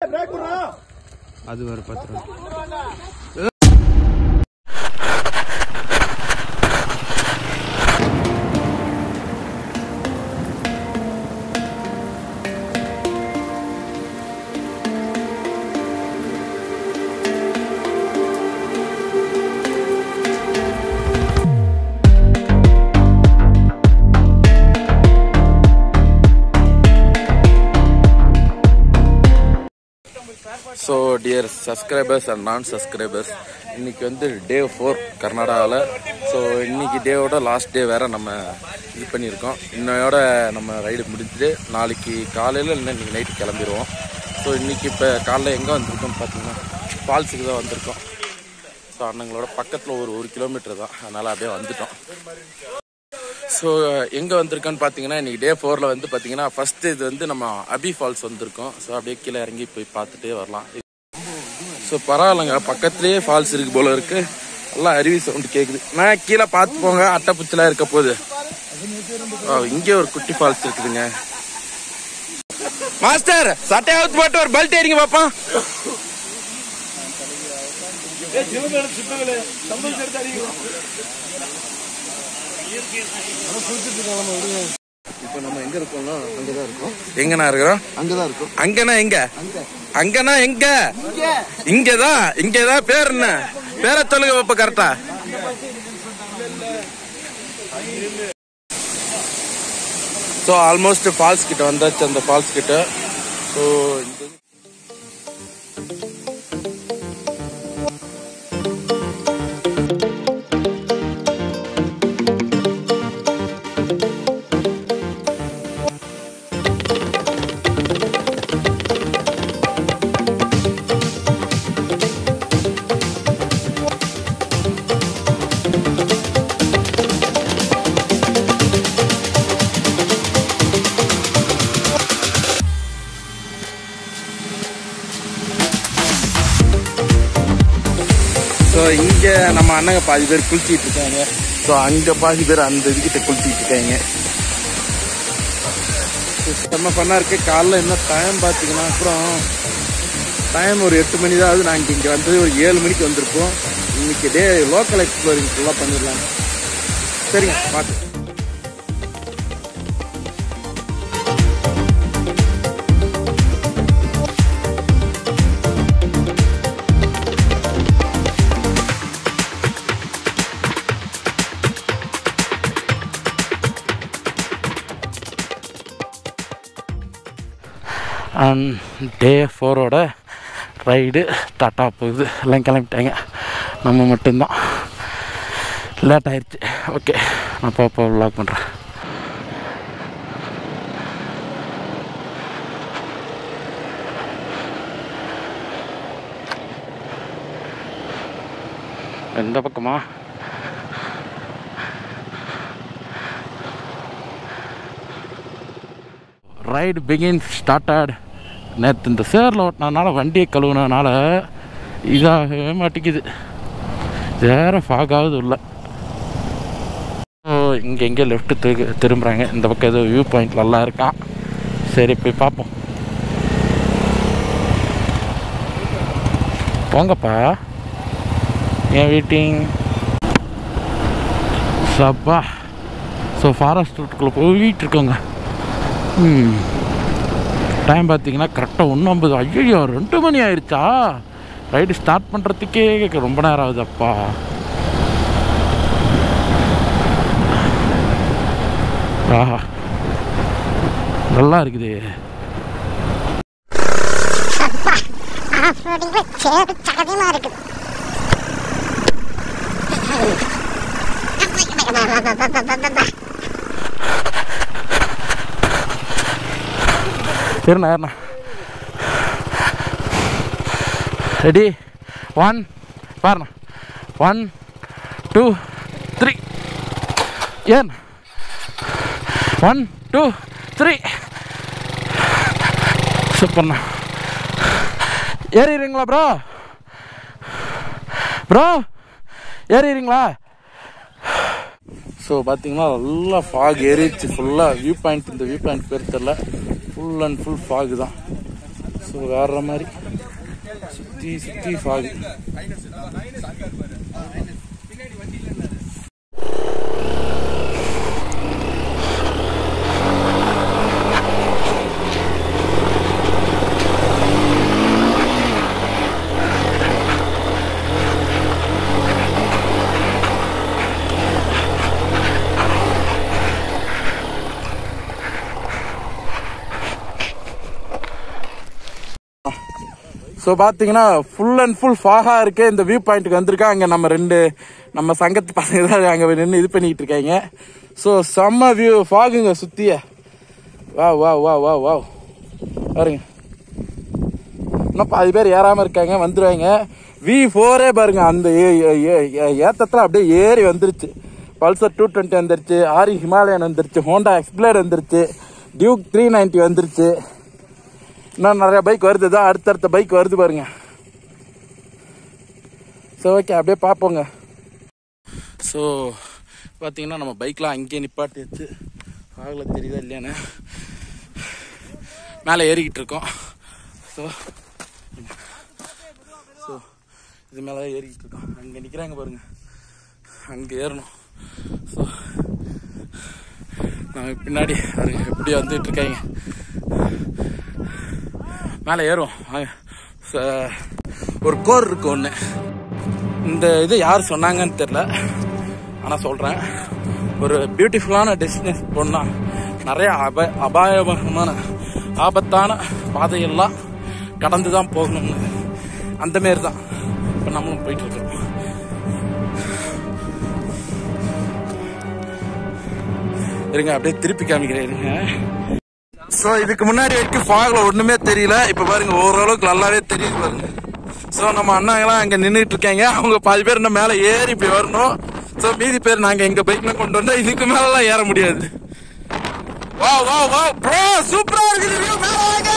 அது ஒரு பத்து ரூபா ஸோ டியர் சப்ஸ்கிரைபர்ஸ் அண்ட் நான் சப்ஸ்கிரைபர்ஸ் இன்னைக்கு வந்து டே ஃபோர் கர்நாடகாவில் ஸோ இன்னைக்கு டேவோட லாஸ்ட் டே வேற நம்ம இது பண்ணியிருக்கோம் இன்னையோட நம்ம ரைடு முடிஞ்சுட்டு நாளைக்கு காலையில் இல்லை இன்னைக்கு நைட்டு கிளம்பிடுவோம் ஸோ இன்னைக்கு இப்போ காலைல எங்கே வந்திருக்கோம்னு பார்த்தீங்கன்னா ஃபால்ஸுக்கு தான் வந்திருக்கோம் ஸோ அண்ணங்களோட பக்கத்தில் ஒரு ஒரு கிலோமீட்டர் தான் அதனால் அப்படியே வந்துட்டோம் ஸோ எங்கே வந்திருக்கோன்னு பார்த்தீங்கன்னா இன்னைக்கு டே ஃபோரில் வந்து பார்த்தீங்கன்னா ஃபர்ஸ்ட் இது வந்து நம்ம அபி ஃபால்ஸ் வந்திருக்கோம் ஸோ அப்படியே கீழே இறங்கி போய் பார்த்துட்டே வரலாம் ஸோ பரவாயில்லைங்க பக்கத்துலேயே ஃபால்ஸ் இருக்கு போல இருக்கு நல்லா அருவி சவுண்ட் கேட்குது நான் கீழே பார்த்து போங்க அட்டைப்புச்சலாம் இருக்க போகுது ஓ, இங்கே ஒரு குட்டி ஃபால்ஸ் இருக்குதுங்க மாஸ்டர் சட்டையை அவுத்து போட்டு ஒரு பெல்ட் ஏறிங்க பாப்போம் இப்போ நம்ம எங்க இருக்கோம்னா அங்கதான் இருக்கோம் எங்கண்ணா இருக்கிறோம் அங்கதான் இருக்கோம் அங்கனா எங்க அங்கனா எங்க இங்கதான் இங்கதான் பேர் என்ன பேரை சொல்லுங்க பாப்பா கரெக்டா ஸோ ஆல்மோஸ்ட் ஃபால்ஸ் கிட்ட வந்தாச்சு அந்த ஃபால்ஸ் கிட்ட ஸோ ஸோ இங்க நம்ம அண்ணங்க பாதி பேர் குளிச்சிட்டு இருக்காங்க ஸோ அங்க பாதி பேர் அந்த இதுகிட்ட குளிச்சிட்டு இருக்காங்க செம்ம பண்ணா இருக்கு காலைல என்ன டைம் பார்த்தீங்கன்னா அப்புறம் டைம் ஒரு எட்டு மணி தான் ஆகுது நாங்கள் இங்கே வந்தது ஒரு ஏழு மணிக்கு வந்திருப்போம் இன்னைக்கு டே லோக்கல் எக்ஸ்ப்ளோரிங் ஃபுல்லாக பண்ணிடலாம் சரிங்க பார்த்து அண்ட் டே ஃபோரோட ரைடு டாட்டா போகுது எல்லாம் கிளம்பிட்டாங்க நம்ம மட்டும்தான் லேட் ஆயிடுச்சு ஓகே நான் பாப்பா விளாக் பண்ணுறேன் எந்த பக்கமா ரைடு பிகின் ஸ்டார்டட் நேற்று இந்த சேரில் ஓட்டினதுனால வண்டியை கழுவுனதுனால இதாகவே மாட்டேங்குது வேற ஃபாகாவது உள்ள ஓ இங்கே எங்கே லெஃப்ட்டு திரு திரும்புகிறாங்க இந்த பக்கம் ஏதோ வியூ பாயிண்ட் நல்லா இருக்கான் சரி போய் பார்ப்போம் போங்கப்பா ஏன் வெயிட்டிங் சப்பா ஸோ ஃபாரஸ்ட் ரூட்டுக்குள்ளே போயிட்டு இருக்கோங்க ம் டைம் பார்த்தீங்கன்னா கரெக்டாக ஒன்று ஐம்பது ஐயோ ரெண்டு மணி ஆயிடுச்சா ரைடு ஸ்டார்ட் பண்ணுறதுக்கே ரொம்ப நேரம் ஆகுது அப்பா ஆஹா நல்லா இருக்குது ஆஃப்ரோடிங்ல சேரு சகதியமா இருக்குது சரிண்ணா ஏறிண்ணா ரெடி ஒன் பாருண்ணா ஒன் டூ த்ரீ ஏன் ஒன் டூ த்ரீ சூப்பர்ண்ணா ஏறிடுறீங்களா ப்ரோ ப்ரோ ஏறிடுறீங்களா ஸோ பார்த்தீங்கன்னா நல்லா ஃபாக் ஏறிடுச்சு ஃபுல்லாக வியூ பாயிண்ட் இந்த வியூ பாயிண்ட் பேர் தெரில ஃபுல் அண்ட் ஃபுல் ஃபாக் தான் ஸோ வேற மாதிரி சுற்றி சுற்றி ஃபாகு ஸோ பார்த்தீங்கன்னா ஃபுல் அண்ட் ஃபுல் ஃபாகாக இருக்கு இந்த வியூ பாயிண்ட்டுக்கு வந்திருக்கா அங்கே நம்ம ரெண்டு நம்ம சங்கத்து பசங்க தான் அங்கே நின்று இது பண்ணிட்டு இருக்காங்க ஸோ செம்ம வியூ ஃபாகுங்க சுத்திய வா வா வா வா வா பாருங்க இன்னும் பாதி பேர் ஏறாமல் இருக்காங்க வந்துருவாங்க வி ஃபோரே பாருங்க அந்த ஏ- ஏ- ஏ- ஏ- ஏத்தத்துல அப்படியே ஏறி வந்துருச்சு பல்சர் டூ டுவெண்ட்டி வந்துருச்சு ஆரி ஹிமாலயன் வந்துருச்சு ஹோண்டா எக்ஸ்பிளேர் வந்துருச்சு டியூக் த்ரீ நைன்ட்டி வந்துருச்சு இன்னும் நிறைய பைக் வருது தான் அடுத்தடுத்த பைக் வருது பாருங்க ஸோ ஓகே அப்படியே பார்ப்போங்க ஸோ பார்த்தீங்கன்னா நம்ம பைக்லாம் அங்கேயே நிப்பாட்டி வச்சு ஆகல தெரியுதா இல்லையான்னு மேலே ஏறிக்கிட்டு இருக்கோம் ஸோ ஸோ இது மேலே தான் ஏறிக்கிட்டு இருக்கோம் அங்கே நிற்கிறாங்க பாருங்க அங்கே ஏறணும் ஸோ நான் பின்னாடி பாருங்க எப்படி வந்துட்டு இருக்காங்க மேலே ஏறுவோம் வாங்க. ச- ஒரு கோர் இருக்கு ஒன்று இந்த இது யார் சொன்னாங்கன்னு தெரில ஆனால் சொல்கிறேன் ஒரு பியூட்டிஃபுல்லான டெஸ்டினேஷன் போனால் நிறைய அப அபாயகமான ஆபத்தான பாதையெல்லாம் கடந்து தான் போகணும்னு அந்த மாரி தான் இப்போ நம்மளும் போயிட்டு இருக்கோம் இருங்க அப்படியே திருப்பி காமிக்கிறேன் இருங்க ஸோ இதுக்கு முன்னாடி வரைக்கும் ஃபாக்ல ஒண்ணுமே தெரியல இப்ப பாருங்க ஓரளவுக்கு நல்லாவே தெரியுது பாருங்க ஸோ நம்ம அண்ணாங்களாம் அங்க நின்றுட்டு இருக்காங்க அவங்க பாதி பேர் இன்னும் மேலே ஏறி இப்படி வரணும் ஸோ மீதி பேர் நாங்க எங்க பைக்ல கொண்டு வந்தா இதுக்கு மேலலாம் ஏற முடியாது வா வா வா ப்ரோ சூப்பரா இருக்குது view, மேல வாங்க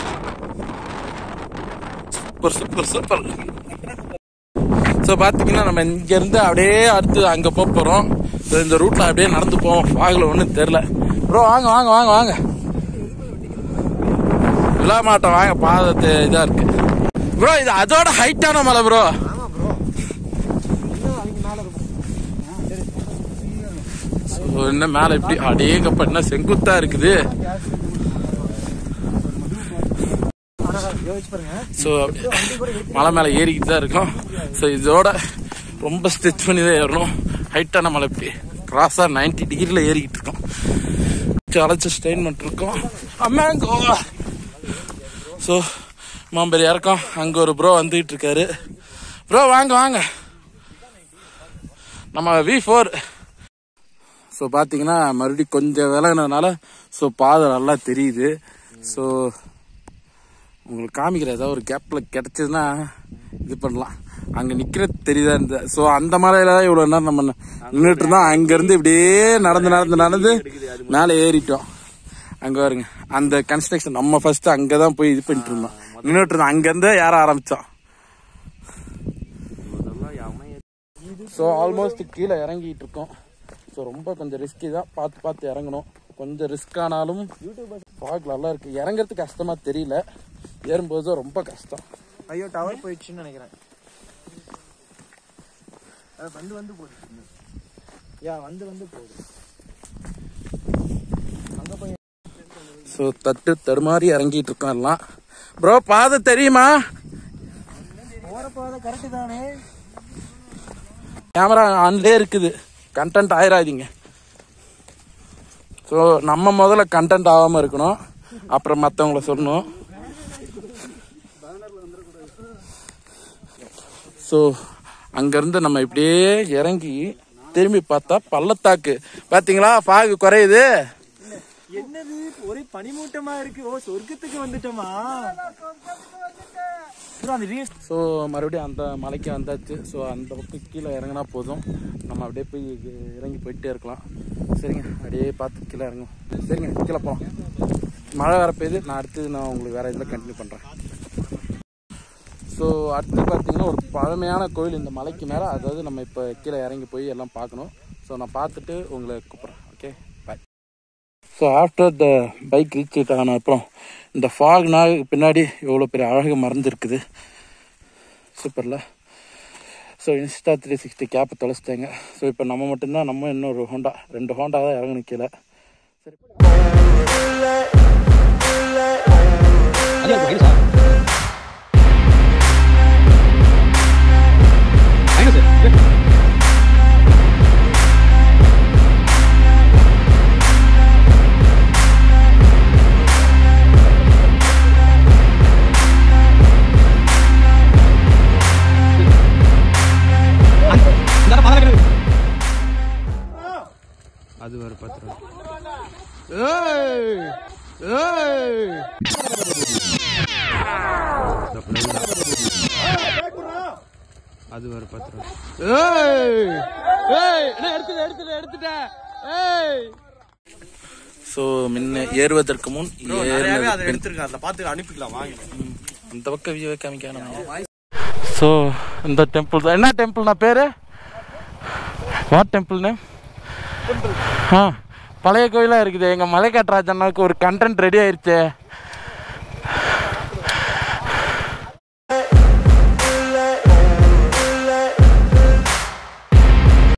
சூப்பர் சூப்பர் சூப்பர் ஸோ பார்த்தீங்கன்னா நம்ம இங்க இருந்து அப்படியே அடுத்து அங்க போக போறோம் ஸோ இந்த ரூட்ல அப்படியே நடந்து போவோம் ஃபாக்ல ஒன்றும் தெரில ப்ரோ வாங்க வாங்க வாங்க வாங்க விழாமாட்டம் வாங்க பாதத்து இதா இருக்கு ப்ரோ இது அதோட ஹைட்டான மலை ப்ரோ இன்னும் மேல இப்படி அடேங்கப்ப என்ன செங்குத்தா இருக்குது ஸோ மலை மேல ஏறிக்கிட்டு தான் இருக்கோம் ஸோ இதோட ரொம்ப ஸ்டிச் பண்ணி தான் ஏறணும் ஹைட்டான மலை இப்படி கிராஸா 90 டிகிரில ஏறிக்கிட்டு இருக்கோம் அழைச்சு ஸ்டெயின் பண்ணிருக்கோம் அம்மாங்கோ ஸோ மாம்பெரி இறக்கம் அங்கே ஒரு ப்ரோ வந்துகிட்டு இருக்காரு ப்ரோ வாங்க வாங்க நம்ம வி ஃபோர் ஸோ பார்த்தீங்கன்னா மறுபடியும் கொஞ்சம் விலகினதுனால ஸோ பாதை நல்லா தெரியுது ஸோ உங்களுக்கு காமிக்கிற ஏதாவது ஒரு கேப்பில் கிடச்சதுன்னா இது பண்ணலாம் அங்கே நிற்கிறது தெரியுதா இருந்த ஸோ அந்த மலையில தான் இவ்வளோ நேரம் நம்ம நின்றுட்டு இருந்தோம் அங்கேருந்து இப்படியே நடந்து நடந்து நடந்து மேலே ஏறிட்டோம் அங்கே பாருங்க அந்த கன்ஸ்ட்ரக்ஷன் நம்ம ஃபர்ஸ்ட் அங்கே தான் போய் இது பண்ணிட்டு இருந்தோம் நின்றுட்டு இருந்தோம் அங்கேருந்து ஏற ஆரம்பித்தோம் ஸோ ஆல்மோஸ்ட் கீழே இறங்கிட்டு இருக்கோம் ஸோ ரொம்ப கொஞ்சம் ரிஸ்கி தான் பார்த்து பார்த்து இறங்கணும் கொஞ்சம் ரிஸ்க் ஆனாலும் ஃபாக் நல்லா இருக்கு இறங்குறதுக்கு கஷ்டமா தெரியல ஏறும்போது ரொம்ப கஷ்டம் ஐயோ டவர் போயிடுச்சுன்னு நினைக்கிறேன் அது வந்து வந்து போகுது யா வந்து வந்து போகுது அங்க போய் ஸோ தட்டு தடுமாறி இறங்கிட்டு இருக்கோம் எல்லாம் ப்ரோ பாதை தெரியுமா போற போத கரெக்ட் தானே கேமரா ஆன்லே இருக்குது கண்டென்ட் ஆயிராதீங்க ஸோ நம்ம முதல்ல கண்டென்ட் ஆகாமல் இருக்கணும் அப்புறம் மற்றவங்கள சொல்லணும் ஸோ அங்கேருந்து நம்ம இப்படியே இறங்கி திரும்பி பார்த்தா பள்ளத்தாக்கு பார்த்தீங்களா ஃபாகு குறையுது என்னது ஒரே பனிமூட்டமா இருக்கு ஓ சொர்க்கத்துக்கு வந்துட்டோமா bro, அந்த ரீல்ஸ் ஸோ மறுபடியும் அந்த மலைக்கு வந்தாச்சு ஸோ அந்த பக்கம் கீழே இறங்கினா போதும் நம்ம அப்படியே போய் இறங்கி போயிட்டே இருக்கலாம் சரிங்க அப்படியே பார்த்து கீழே இறங்கும் சரிங்க கீழே போகலாம் மழை வர பெய்யுது நான் அடுத்தது நான் உங்களுக்கு வேற இதில் கண்டினியூ பண்ணுறேன் ஸோ அடுத்து பார்த்தீங்கன்னா ஒரு பழமையான கோயில் இந்த மலைக்கு மேலே அதாவது நம்ம இப்போ கீழே இறங்கி போய் எல்லாம் பார்க்கணும் ஸோ நான் பார்த்துட்டு உங்களை கூப்பிட்றேன் okay bye so after the bike reach ஆன அப்புறம் இந்த ஃபாக்னாக பின்னாடி எவ்வளோ பெரிய அழகு மறந்துருக்குது சூப்பரில் ஸோ இன்ஸ்டா த்ரீ சிக்ஸ்டி கேப்பை தொலைச்சிட்டாங்க ஸோ இப்போ நம்ம மட்டும்தான் நம்ம இன்னொரு ஹோண்டா ரெண்டு ஹோண்டா தான் இறங்க நிற்கல அது ஒரு பத்து ரூபா அது ஒரு பத்து ரூபா ஸோ முன்ன ஏறுவதற்கு முன் ஏறினதுக்கு பின் எடுத்துருக்கேன் அதில் பார்த்து அனுப்பிக்கலாம் வாங்க இந்த பக்கம் வியூவை காமிக்கான ஸோ இந்த டெம்பிள் தான் என்ன டெம்பிள்னா பேர் வாட் டெம்பிள் நேம் ஆ பழைய கோயிலாக இருக்குது எங்கள் மலைக்காட்டு ராஜண்ணாவுக்கு ஒரு கண்டென்ட் ரெடி ஆயிருச்சு